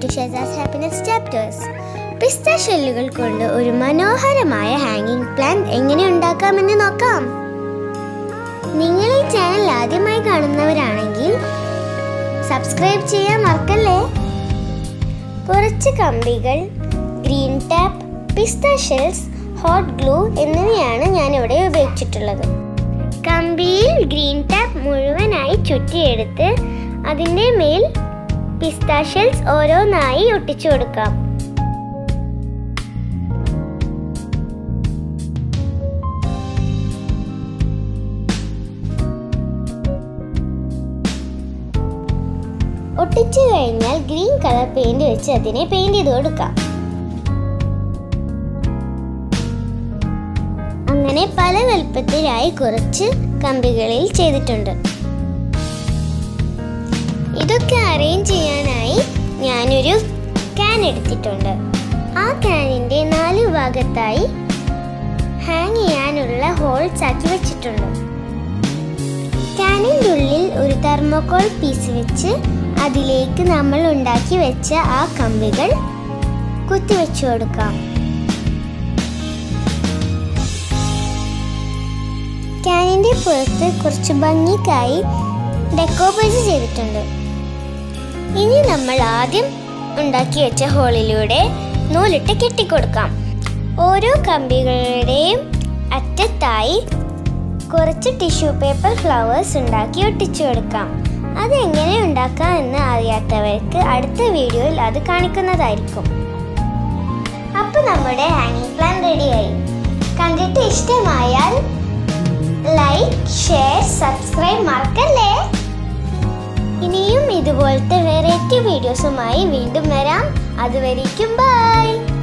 to Sheza's happiness chapters pista ഷെല്ലുകൾ കൊണ്ട് ഒരു മനോഹരമായ ഹാങ്ങിങ് പ്ലാൻ എങ്ങനെ ഉണ്ടാക്കാമെന്ന് നോക്കാം നിങ്ങൾ ഈ ചാനൽ ആദ്യമായി കാണുന്നവരാണെങ്കിൽ സബ്സ്ക്രൈബ് ചെയ്യാൻ മറക്കല്ലേ കുറച്ച് കമ്പികൾ green tape pista shells hot glue എന്നിവയാണ് ഞാൻ ഇവിടെ ഉപയോഗിച്ചിട്ടുള്ളത് കമ്പിയിൽ ഗ്രീൻ ടാപ്പ് മുഴുവനായി ചുറ്റിയെടുത്ത് അതിൻ്റെ മേൽ പിസ്ത ഷെൽസ് ഓരോന്നായി ഒട്ടിച്ചു കൊടുക്കാം ഒട്ടിച്ചു കഴിഞ്ഞാൽ ഗ്രീൻ കളർ പെയിന്റ് വെച്ച് അതിനെ പെയിന്റ് ചെയ്ത് കൊടുക്കാം അങ്ങനെ പല വലുപ്പത്തിലായി കുറച്ച് കമ്പികളിൽ ചെയ്തിട്ടുണ്ട് ഇതൊക്കെ അറേഞ്ച് ചെയ്യാനായി ഞാനൊരു ക്യാൻ എടുത്തിട്ടുണ്ട് ആ ക്യാനിന്റെ നാല് ഭാഗത്തായി ഹാങ് ചെയ്യാനുള്ള ഹോൾസ് ആക്കി വെച്ചിട്ടുണ്ട് ക്യാനിൻ്റെ ഉള്ളിൽ ഒരു തെർമോകോൾ പീസ് വെച്ച് അതിലേക്ക് നമ്മൾ ഉണ്ടാക്കി വെച്ച ആ കമ്പികൾ കുത്തിവെച്ചു കൊടുക്കാം ക്യാനിൻ്റെ പുറത്ത് കുറച്ച് ഭംഗിക്കായി ഡെക്കോപ്പേജ് ചെയ്തിട്ടുണ്ട് ഇനി നമ്മൾ ആദ്യം ഉണ്ടാക്കി വെച്ച ഹോളിലൂടെ നൂലിട്ട് കെട്ടിക്കൊടുക്കാം ഓരോ കമ്പികളുടെയും അറ്റത്തായി കുറച്ച് ടിഷ്യൂ പേപ്പർ ഫ്ലവേഴ്സ് ഉണ്ടാക്കി ഒട്ടിച്ചു കൊടുക്കാം അതെങ്ങനെ ഉണ്ടാക്കാം എന്ന് അറിയാത്തവർക്ക് അടുത്ത വീഡിയോയിൽ അത് കാണിക്കുന്നതായിരിക്കും അപ്പോൾ നമ്മുടെ ഹാങ്ങിങ് പ്ലാൻ റെഡിയായി കണ്ടിട്ട് ഇഷ്ടമായാൽ ലൈക്ക് ഷെയർ സബ്സ്ക്രൈബ് മറക്കല്ലേ ഇനിയും ഇതുപോലത്തെ വെറൈറ്റി വീഡിയോസുമായി വീണ്ടും വരാം അതുവരേക്കും ബൈ